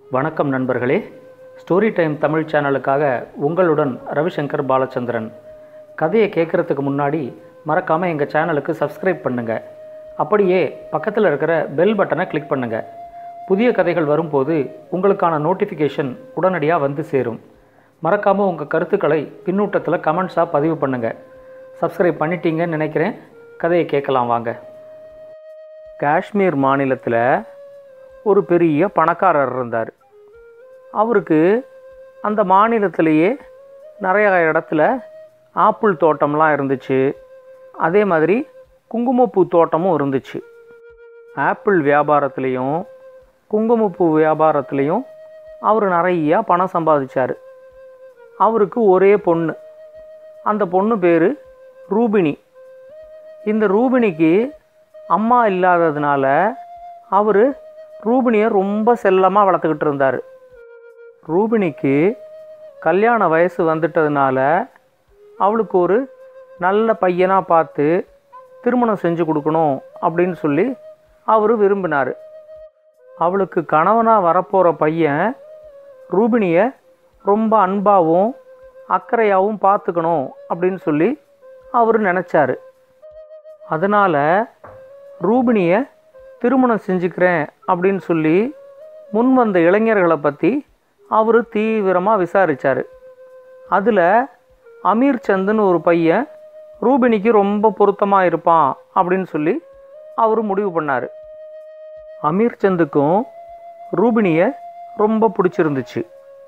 வணக்கம் நண்பர்களே story time Tamil சேனலுக்காக உங்களுடன் ரவிசங்கர் பாலச்சந்திரன் கதையை கேட்குறதுக்கு முன்னாடி மறக்காமல் எங்கள் சேனலுக்கு சப்ஸ்கிரைப் பண்ணுங்கள் அப்படியே பக்கத்தில் இருக்கிற பெல் பட்டனை கிளிக் பண்ணுங்கள் புதிய கதைகள் வரும்போது உங்களுக்கான நோட்டிஃபிகேஷன் உடனடியாக வந்து சேரும் மறக்காமல் உங்கள் கருத்துக்களை பின்னூட்டத்தில் கமெண்ட்ஸாக பதிவு பண்ணுங்கள் சப்ஸ்கிரைப் பண்ணிட்டீங்கன்னு நினைக்கிறேன் கதையை கேட்கலாம் வாங்க காஷ்மீர் மாநிலத்தில் ஒரு பெரிய பணக்காரர் இருந்தார் அவருக்கு அந்த மாநிலத்திலேயே நிறையா இடத்துல ஆப்பிள் தோட்டம்லாம் இருந்துச்சு அதே மாதிரி குங்குமப்பூ தோட்டமும் இருந்துச்சு ஆப்பிள் வியாபாரத்துலேயும் குங்குமப்பூ வியாபாரத்துலேயும் அவர் நிறையா பணம் சம்பாதிச்சார் அவருக்கு ஒரே பொண்ணு அந்த பொண்ணு பேர் ரூபிணி இந்த ரூபிணிக்கு அம்மா இல்லாததுனால அவர் ரூபிணியை ரொம்ப செல்லமாக வளர்த்துக்கிட்டு இருந்தார் ரூபிணிக்கு கல்யாண வயசு வந்துட்டதுனால அவளுக்கு ஒரு நல்ல பையனாக பார்த்து திருமணம் செஞ்சு கொடுக்கணும் அப்படின்னு சொல்லி அவர் விரும்பினார் அவளுக்கு கணவனாக வரப்போகிற பையன் ரூபிணியை ரொம்ப அன்பாகவும் அக்கறையாகவும் பார்த்துக்கணும் அப்படின்னு சொல்லி அவர் நினச்சாரு அதனால் ரூபிணியை திருமணம் செஞ்சுக்கிறேன் அப்படின்னு சொல்லி முன் வந்த இளைஞர்களை பற்றி அவர் தீவிரமாக விசாரித்தார் அதில் அமீர் சந்துன்னு ஒரு பையன் ரூபிணிக்கு ரொம்ப பொருத்தமாக இருப்பான் அப்படின்னு சொல்லி அவர் முடிவு பண்ணார் அமீர் சந்துக்கும் ரூபிணியை ரொம்ப பிடிச்சிருந்துச்சு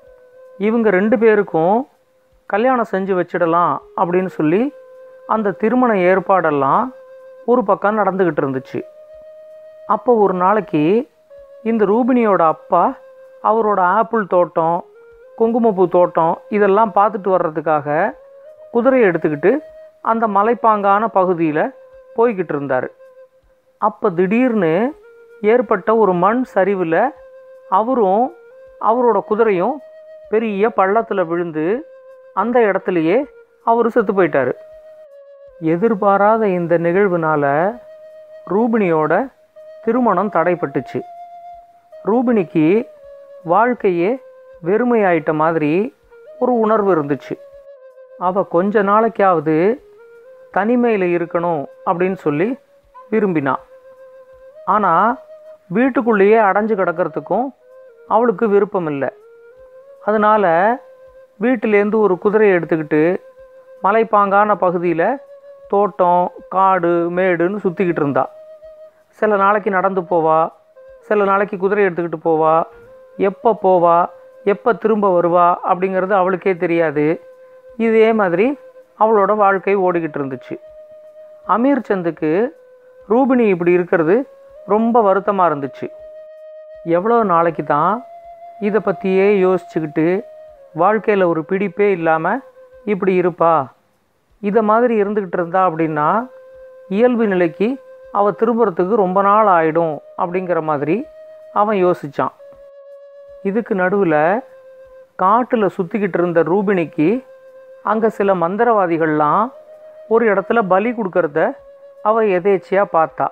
இவங்க ரெண்டு பேருக்கும் கல்யாணம் செஞ்சு வச்சிடலாம் அப்படின்னு சொல்லி அந்த திருமண ஏற்பாடெல்லாம் ஒரு பக்கம் நடந்துக்கிட்டு இருந்துச்சு அப்போ ஒரு நாளைக்கு இந்த ரூபினியோட அப்பா அவரோட ஆப்பிள் தோட்டம் குங்குமப்பூ தோட்டம் இதெல்லாம் பார்த்துட்டு வர்றதுக்காக குதிரையை எடுத்துக்கிட்டு அந்த மலைப்பாங்கான பகுதியில் போய்கிட்டு இருந்தார் அப்போ திடீர்னு ஏற்பட்ட ஒரு மண் சரிவில் அவரும் அவரோட குதிரையும் பெரிய பள்ளத்தில் விழுந்து அந்த இடத்துலையே அவர் செத்து போயிட்டார் எதிர்பாராத இந்த நிகழ்வுனால ரூபினியோட திருமணம் தடைப்பட்டுச்சு ரூபினிக்கு வாழ்க்கையே வெறுமையாயிட்ட மாதிரி ஒரு உணர்வு இருந்துச்சு அவ கொஞ்ச நாளைக்காவது தனிமையில் இருக்கணும் அப்படின்னு சொல்லி விரும்பினா ஆனால் வீட்டுக்குள்ளேயே அடைஞ்சு கிடக்கிறதுக்கும் அவளுக்கு விருப்பம் இல்லை அதனால் வீட்டிலேருந்து ஒரு குதிரையை எடுத்துக்கிட்டு மலைப்பாங்கான பகுதியில் தோட்டம் காடு மேடுன்னு சுற்றிக்கிட்டு இருந்தா சில நாளைக்கு நடந்து போவா சில நாளைக்கு குதிரை எடுத்துக்கிட்டு போவா எப்போ போவா எப்போ திரும்ப வருவா அப்படிங்கிறது அவளுக்கே தெரியாது இதே மாதிரி அவளோட வாழ்க்கை ஓடிக்கிட்டு இருந்துச்சு அமீர் சந்துக்கு ரூபினி இப்படி இருக்கிறது ரொம்ப வருத்தமாக இருந்துச்சு எவ்வளோ நாளைக்கு தான் இதை பற்றியே யோசிச்சுக்கிட்டு வாழ்க்கையில் ஒரு பிடிப்பே இல்லாமல் இப்படி இருப்பா இதை மாதிரி இருந்துக்கிட்டு இருந்தா அப்படின்னா இயல்பு நிலைக்கு அவள் திரும்புறதுக்கு ரொம்ப நாள் ஆயிடும் அப்படிங்கிற மாதிரி அவன் யோசித்தான் இதுக்கு நடுவில் காட்டில் சுற்றிக்கிட்டு இருந்த ரூபினிக்கு அங்கே சில மந்திரவாதிகள்லாம் ஒரு இடத்துல பலி கொடுக்கறத அவள் எதேச்சியாக பார்த்தா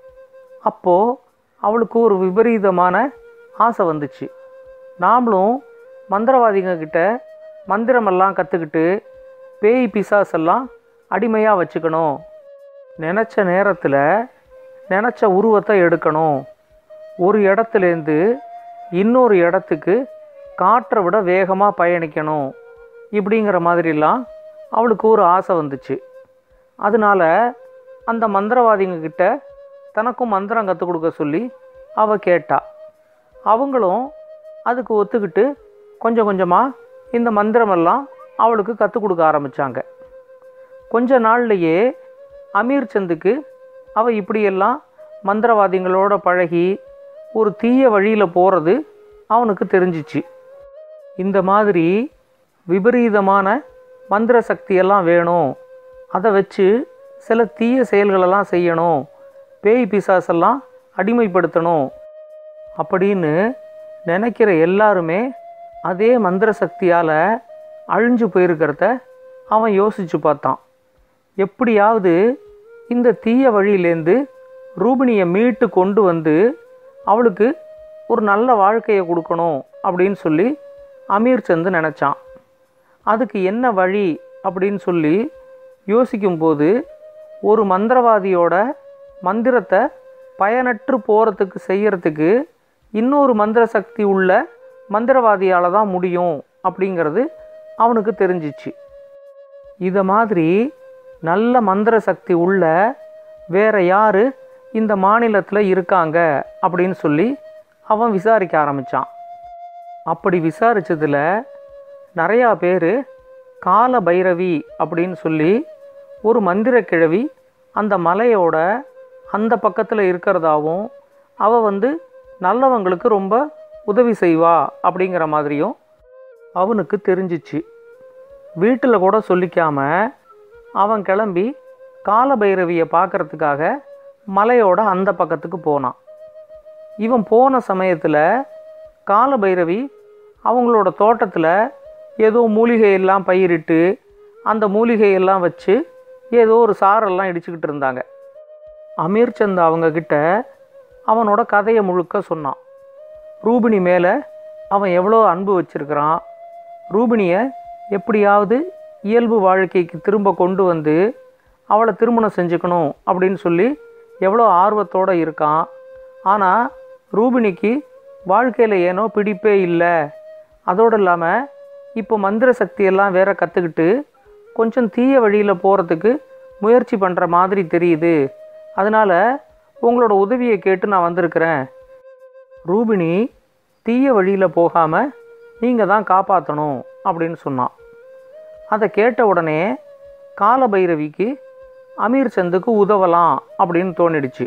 அப்போது அவளுக்கு ஒரு விபரீதமான ஆசை வந்துச்சு நாமளும் மந்திரவாதிங்க கிட்ட மந்திரமெல்லாம் கற்றுக்கிட்டு பேய் பிசாசெல்லாம் அடிமையாக வச்சுக்கணும் நினச்ச நேரத்தில் நினச்ச உருவத்தை எடுக்கணும் ஒரு இடத்துலேருந்து இன்னொரு இடத்துக்கு காற்றை விட வேகமாக பயணிக்கணும் இப்படிங்கிற மாதிரிலாம் அவளுக்கு ஒரு ஆசை வந்துச்சு அதனால் அந்த மந்திரவாதிங்க கிட்ட தனக்கும் மந்திரம் கற்றுக் கொடுக்க சொல்லி அவள் கேட்டா அவங்களும் அதுக்கு ஒத்துக்கிட்டு கொஞ்சம் கொஞ்சமாக இந்த மந்திரமெல்லாம் அவளுக்கு கற்றுக் கொடுக்க ஆரம்பித்தாங்க கொஞ்ச நாள்லையே அமீர் சந்துக்கு அவள் இப்படியெல்லாம் மந்திரவாதிகளோட பழகி ஒரு தீய வழியில் போகிறது அவனுக்கு தெரிஞ்சிச்சு இந்த மாதிரி விபரீதமான மந்திர சக்தியெல்லாம் வேணும் அதை வச்சு சில தீய செயல்களெல்லாம் செய்யணும் பேய் பிசாசெல்லாம் அடிமைப்படுத்தணும் அப்படின்னு நினைக்கிற எல்லாருமே அதே மந்திர சக்தியால் அழிஞ்சு போயிருக்கிறத அவன் யோசித்து பார்த்தான் எப்படியாவது இந்த தீய வழியிலேருந்து ரூபினியை மீட்டு கொண்டு வந்து அவளுக்கு ஒரு நல்ல வாழ்க்கையை கொடுக்கணும் அப்படின்னு சொல்லி அமீர் சந்து நினச்சான் அதுக்கு என்ன வழி அப்படின்னு சொல்லி யோசிக்கும்போது ஒரு மந்திரவாதியோட மந்திரத்தை பயனற்று போகிறதுக்கு செய்யறதுக்கு இன்னொரு மந்திர சக்தி உள்ள மந்திரவாதியால் தான் முடியும் அப்படிங்கிறது அவனுக்கு தெரிஞ்சிச்சு இதை மாதிரி நல்ல மந்திர சக்தி உள்ள வேற யார் இந்த மாநிலத்தில் இருக்காங்க அப்படின்னு சொல்லி அவன் விசாரிக்க ஆரம்பித்தான் அப்படி விசாரித்ததில் நிறையா பேர் கால பைரவி அப்படின்னு சொல்லி ஒரு மந்திர கிழவி அந்த மலையோட அந்த பக்கத்தில் இருக்கிறதாவும் அவள் வந்து நல்லவங்களுக்கு ரொம்ப உதவி செய்வா அப்படிங்கிற மாதிரியும் அவனுக்கு தெரிஞ்சிச்சு வீட்டில் கூட சொல்லிக்காம அவன் கிளம்பி காலபைரவியை பார்க்கறதுக்காக மலையோட அந்த பக்கத்துக்கு போனான் இவன் போன சமயத்தில் காலபைரவி அவங்களோட தோட்டத்தில் ஏதோ மூலிகையெல்லாம் பயிரிட்டு அந்த மூலிகையெல்லாம் வச்சு ஏதோ ஒரு சாரெல்லாம் இடிச்சுக்கிட்டு இருந்தாங்க அமீர் சந்த் அவங்கக்கிட்ட அவனோட கதையை முழுக்க சொன்னான் ரூபினி மேலே அவன் எவ்வளோ அன்பு வச்சிருக்கிறான் ரூபினியை எப்படியாவது இயல்பு வாழ்க்கைக்கு திரும்ப கொண்டு வந்து அவளை திருமணம் செஞ்சுக்கணும் அப்படின்னு சொல்லி எவ்வளோ ஆர்வத்தோடு இருக்கான் ஆனால் ரூபினிக்கு வாழ்க்கையில் ஏனோ பிடிப்பே இல்லை அதோடு இல்லாமல் இப்போ மந்திர சக்தியெல்லாம் வேற கற்றுக்கிட்டு கொஞ்சம் தீய வழியில் போகிறதுக்கு முயற்சி பண்ணுற மாதிரி தெரியுது அதனால் உங்களோட உதவியை கேட்டு நான் வந்திருக்கிறேன் ரூபினி தீய வழியில் போகாமல் நீங்கள் தான் காப்பாற்றணும் அப்படின்னு சொன்னான் அதை கேட்ட உடனே காலபைரவிக்கு அமீர் சந்துக்கு உதவலாம் அப்படின்னு தோணிடுச்சு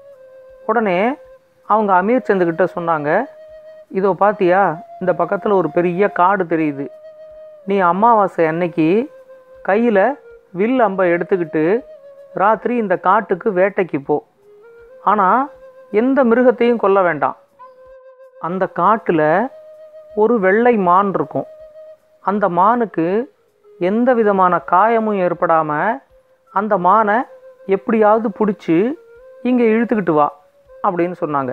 உடனே அவங்க அமீர் சந்துக்கிட்ட சொன்னாங்க இதோ பாத்தியா இந்த பக்கத்தில் ஒரு பெரிய காடு தெரியுது நீ அமாவாசை அன்னைக்கு கையில் வில் அம்பை எடுத்துக்கிட்டு ராத்திரி இந்த காட்டுக்கு வேட்டைக்கு போ ஆனால் எந்த மிருகத்தையும் கொல்ல வேண்டாம் அந்த காட்டில் ஒரு வெள்ளை மான் இருக்கும் அந்த மானுக்கு எந்த விதமான காயமும் ஏற்படாமல் அந்த மானை எப்படியாவது பிடிச்சி இங்கே இழுத்துக்கிட்டு வா அப்படின்னு சொன்னாங்க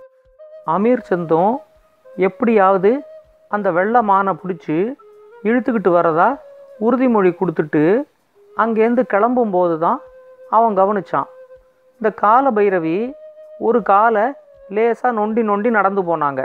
அமீர் சந்தும் எப்படியாவது அந்த வெள்ளை மானை பிடிச்சி இழுத்துக்கிட்டு வரதா உறுதிமொழி கொடுத்துட்டு அங்கேருந்து கிளம்பும்போது தான் அவன் கவனிச்சான் இந்த கால பைரவி ஒரு காலை லேசாக நொண்டி நொண்டி நடந்து போனாங்க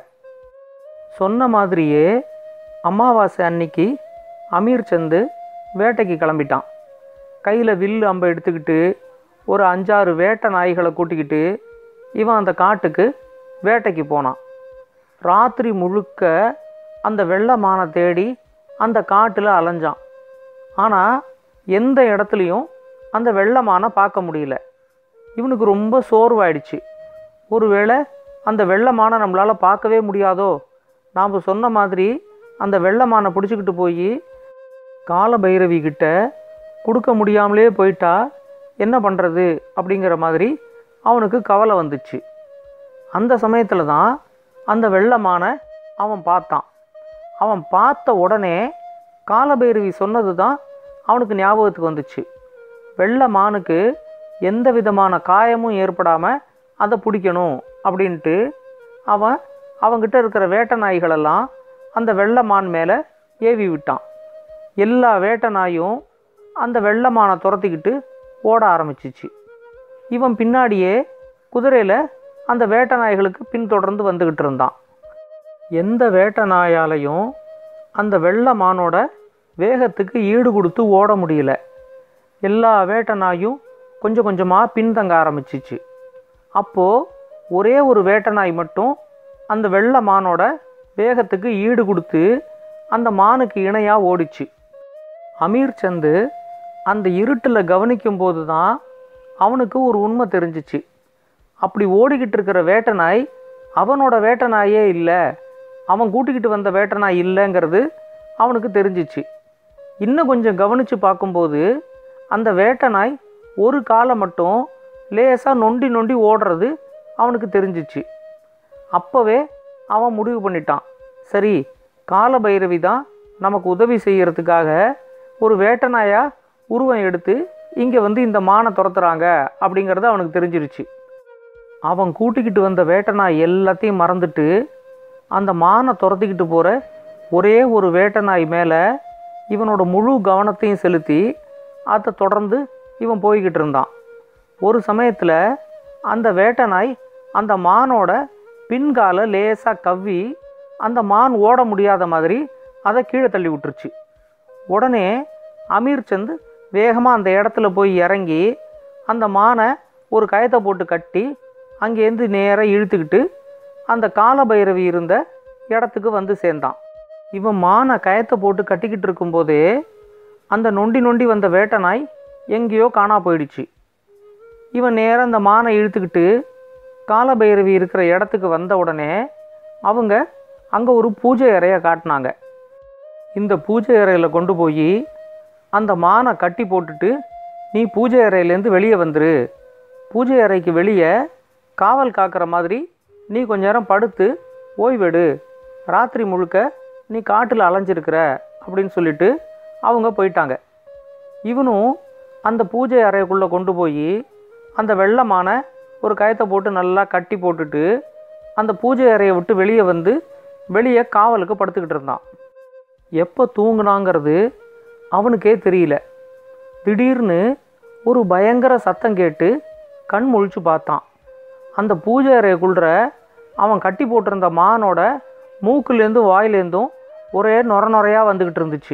சொன்ன மாதிரியே அமாவாசை அன்னைக்கு அமீர் சந்து வேட்டைக்கு கிளம்பிட்டான் கையில் வில்லு அம்பை எடுத்துக்கிட்டு ஒரு அஞ்சாறு வேட்டை நாய்களை கூட்டிக்கிட்டு இவன் அந்த காட்டுக்கு வேட்டைக்கு போனான் ராத்திரி முழுக்க அந்த வெள்ளை மானை தேடி அந்த காட்டில் அலைஞ்சான் ஆனால் எந்த இடத்துலையும் அந்த வெள்ளை மானை பார்க்க முடியல இவனுக்கு ரொம்ப சோர்வாயிடுச்சு ஒருவேளை அந்த வெள்ளை மானை நம்மளால் பார்க்கவே முடியாதோ நாம் சொன்ன மாதிரி அந்த வெள்ளை மானை பிடிச்சிக்கிட்டு போய் காலபைரவி கிட்ட கொடுக்க முடியாமலே போயிட்டா என்ன பண்ணுறது அப்படிங்கிற மாதிரி அவனுக்கு கவலை வந்துச்சு அந்த சமயத்தில் தான் அந்த வெள்ளமானை அவன் பார்த்தான் அவன் பார்த்த உடனே காலபைரவி சொன்னது தான் அவனுக்கு ஞாபகத்துக்கு வந்துச்சு வெள்ளை மானுக்கு எந்த விதமான காயமும் ஏற்படாமல் அதை பிடிக்கணும் அப்படின்ட்டு அவன் அவங்கிட்ட இருக்கிற வேட்டை நாய்களெல்லாம் அந்த வெள்ளை மான் மேலே ஏவி விட்டான் எல்லா வேட்டை நாயும் அந்த வெள்ளை மானை துரத்திக்கிட்டு ஓட ஆரம்பிச்சிச்சு இவன் பின்னாடியே குதிரையில் அந்த வேட்டை நாய்களுக்கு பின்தொடர்ந்து வந்துக்கிட்டு இருந்தான் எந்த வேட்டை நாயாலையும் அந்த வெள்ளை மானோட வேகத்துக்கு ஈடு கொடுத்து ஓட முடியல எல்லா வேட்டை நாயும் கொஞ்சம் கொஞ்சமாக பின்தங்க ஆரம்பிச்சிச்சு அப்போது ஒரே ஒரு வேட்டை நாய் மட்டும் அந்த வெள்ளை மானோட வேகத்துக்கு ஈடு கொடுத்து அந்த மானுக்கு இணையாக ஓடிச்சு அமீர் சந்து அந்த இருட்டில் கவனிக்கும் போது தான் அவனுக்கு ஒரு உண்மை தெரிஞ்சிச்சு அப்படி ஓடிக்கிட்டு இருக்கிற வேட்டை நாய் அவனோட வேட்டை நாயே இல்லை அவன் கூட்டிக்கிட்டு வந்த வேட்டை நாய் இல்லைங்கிறது அவனுக்கு தெரிஞ்சிச்சு இன்னும் கொஞ்சம் கவனித்து பார்க்கும்போது அந்த வேட்டை நாய் ஒரு காலை மட்டும் லேசாக நொண்டி நொண்டி ஓடுறது அவனுக்கு தெரிஞ்சிச்சு அப்போவே அவன் முடிவு பண்ணிட்டான் சரி காலபைரவி தான் நமக்கு உதவி செய்யறதுக்காக ஒரு வேட்டை நாயா உருவம் எடுத்து இங்கே வந்து இந்த மானை துரத்துறாங்க அப்படிங்கிறது அவனுக்கு தெரிஞ்சிருச்சு அவன் கூட்டிக்கிட்டு வந்த வேட்டை நாய் எல்லாத்தையும் மறந்துட்டு அந்த மானை துரத்திக்கிட்டு போகிற ஒரே ஒரு வேட்டை நாய் மேலே இவனோட முழு கவனத்தையும் செலுத்தி அதை தொடர்ந்து இவன் போய்கிட்டு இருந்தான் ஒரு சமயத்தில் அந்த வேட்டை நாய் அந்த மானோட பின்கால லேசாக கவ்வி அந்த மான் ஓட முடியாத மாதிரி அதை கீழே தள்ளி விட்டுருச்சு உடனே அமீர் சந்த் வேகமாக அந்த இடத்துல போய் இறங்கி அந்த மானை ஒரு கயத்தை போட்டு கட்டி அங்கேருந்து நேராக இழுத்துக்கிட்டு அந்த காலபைரவி இருந்த இடத்துக்கு வந்து சேர்ந்தான் இவன் மானை கயத்தை போட்டு கட்டிக்கிட்டு இருக்கும்போதே அந்த நொண்டி நொண்டி வந்த வேட்டை நாய் எங்கேயோ காணா போயிடுச்சு இவன் நேராக அந்த மானை இழுத்துக்கிட்டு காலபைரவி இருக்கிற இடத்துக்கு வந்த உடனே அவங்க அங்கே ஒரு பூஜை அறையை காட்டினாங்க இந்த பூஜை அறையில் கொண்டு போய் அந்த மானை கட்டி போட்டுட்டு நீ பூஜை அறையிலேருந்து வெளியே வந்துரு பூஜை அறைக்கு வெளியே காவல் காக்கிற மாதிரி நீ கொஞ்ச நேரம் படுத்து ஓய்வெடு ராத்திரி முழுக்க நீ காட்டில் அலைஞ்சிருக்கிற அப்படின்னு சொல்லிட்டு அவங்க போயிட்டாங்க இவனும் அந்த பூஜை அறைக்குள்ளே கொண்டு போய் அந்த வெள்ளமான ஒரு கயத்தை போட்டு நல்லா கட்டி போட்டுட்டு அந்த பூஜை அறையை விட்டு வெளியே வந்து வெளியே காவலுக்கு படுத்துக்கிட்டு இருந்தான் எப்போ தூங்குனாங்கிறது அவனுக்கே தெரியல திடீர்னு ஒரு பயங்கர சத்தம் கேட்டு கண் முழிச்சு பார்த்தான் அந்த பூஜை அறைக்குள்ள அவன் கட்டி போட்டிருந்த மானோட மூக்குலேருந்து வாயிலேருந்தும் ஒரே நொர நொறையாக வந்துக்கிட்டு இருந்துச்சு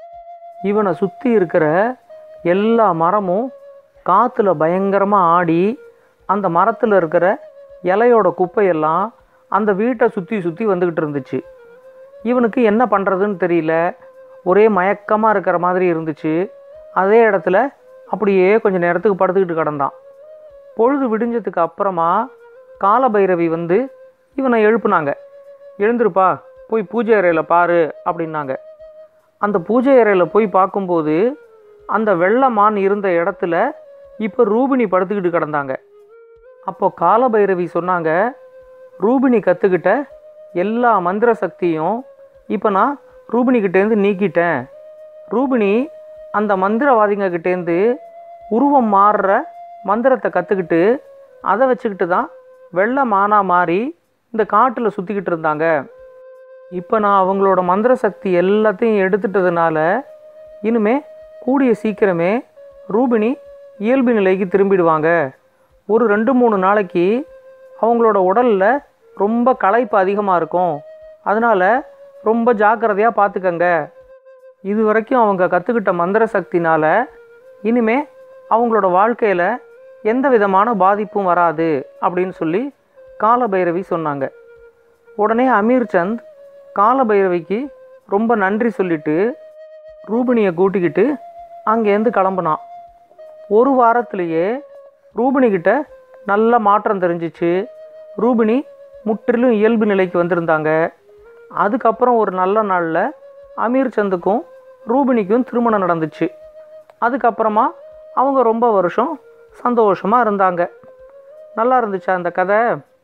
இவனை சுற்றி இருக்கிற எல்லா மரமும் காற்றுல பயங்கரமாக ஆடி அந்த மரத்தில் இருக்கிற இலையோட குப்பையெல்லாம் அந்த வீட்டை சுற்றி சுற்றி வந்துக்கிட்டு இருந்துச்சு இவனுக்கு என்ன பண்ணுறதுன்னு தெரியல ஒரே மயக்கமாக இருக்கிற மாதிரி இருந்துச்சு அதே இடத்துல அப்படியே கொஞ்சம் நேரத்துக்கு படுத்துக்கிட்டு கிடந்தான் பொழுது விடிஞ்சதுக்கு அப்புறமா காலபைரவி வந்து இவனை எழுப்புனாங்க எழுந்திருப்பா போய் பூஜை அறையில் பாரு அப்படின்னாங்க அந்த பூஜை அறையில் போய் பார்க்கும்போது அந்த வெள்ளமான் இருந்த இடத்துல இப்போ ரூபினி படுத்துக்கிட்டு கிடந்தாங்க அப்போ காலபைரவி சொன்னாங்க ரூபினி கற்றுக்கிட்ட எல்லா மந்திர சக்தியும் இப்போ நான் ரூபினிக்கிட்டேருந்து நீக்கிட்டேன் ரூபினி அந்த மந்திரவாதிங்க கிட்டேருந்து உருவம் மாறுற மந்திரத்தை கற்றுக்கிட்டு அதை வச்சுக்கிட்டு தான் வெள்ள மானா மாறி இந்த காட்டில் சுற்றிக்கிட்டு இருந்தாங்க இப்போ நான் அவங்களோட மந்திர சக்தி எல்லாத்தையும் எடுத்துட்டதுனால இனிமே கூடிய சீக்கிரமே ரூபினி இயல்பு நிலைக்கு திரும்பிடுவாங்க ஒரு ரெண்டு மூணு நாளைக்கு அவங்களோட உடலில் ரொம்ப களைப்பு அதிகமாக இருக்கும் அதனால் ரொம்ப ஜாக்கிரதையாக பார்த்துக்கங்க இது வரைக்கும் அவங்க கற்றுக்கிட்ட மந்திர சக்தினால் இனிமே அவங்களோட வாழ்க்கையில் எந்த விதமான பாதிப்பும் வராது அப்படின்னு சொல்லி காலபைரவி சொன்னாங்க உடனே அமீர் சந்த் காலபைரவிக்கு ரொம்ப நன்றி சொல்லிட்டு ரூபினியை கூட்டிக்கிட்டு அங்கேருந்து கிளம்புனான் ஒரு வாரத்திலேயே ரூபினிக்கிட்ட நல்ல மாற்றம் தெரிஞ்சிச்சு ரூபினி முற்றிலும் இயல்பு நிலைக்கு வந்திருந்தாங்க அதுக்கப்புறம் ஒரு நல்ல நாளில் அமீர் சந்துக்கும் ரூபினிக்கும் திருமணம் நடந்துச்சு அதுக்கப்புறமா அவங்க ரொம்ப வருஷம் சந்தோஷமாக இருந்தாங்க நல்லா இருந்துச்சா அந்த கதை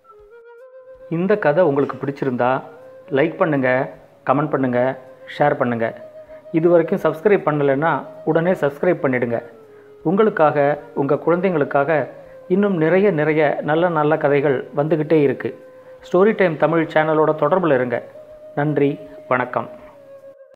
இந்த கதை உங்களுக்கு பிடிச்சிருந்தா லைக் பண்ணுங்கள் கமெண்ட் பண்ணுங்கள் ஷேர் பண்ணுங்கள் இது வரைக்கும் சப்ஸ்கிரைப் பண்ணலைன்னா உடனே சப்ஸ்கிரைப் பண்ணிடுங்க உங்களுக்காக உங்கள் குழந்தைங்களுக்காக இன்னும் நிறைய நிறைய நல்ல நல்ல கதைகள் வந்துக்கிட்டே இருக்குது ஸ்டோரி டைம் தமிழ் சேனலோட தொடர்பில் இருங்க நன்றி வணக்கம்